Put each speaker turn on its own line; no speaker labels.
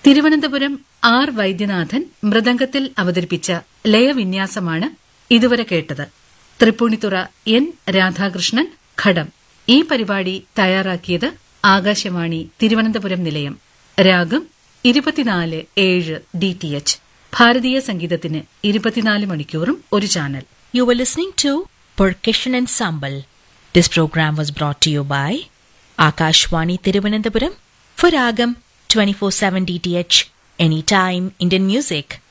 Thiruvananthapuram R Vaidyanathan മൃദംഗത്തിൽ അവതരിപ്പിച്ച ലയവിന്യാസമാണ് ഇതുവരെ കേട്ടത് തൃപ്പൂണിത്തുറ എൻ രാധാകൃഷ്ണൻ ഘടം ഈ പരിപാടി തയ്യാറാക്കിയത് ആകാശവാണി തിരുവനന്തപുരം നിലയം രാഗം ഇരുപത്തിനാല് ഏഴ് ഡി ടി എച്ച് ഭാരതീയ സംഗീതത്തിന് ഇരുപത്തിനാല് മണിക്കൂറും ഒരു channel
You were listening to Percussion Ensemble. This program was brought to you by Akashwani Tiruvananthapuram for Ragam 24/7 DTH Anytime Indian Music.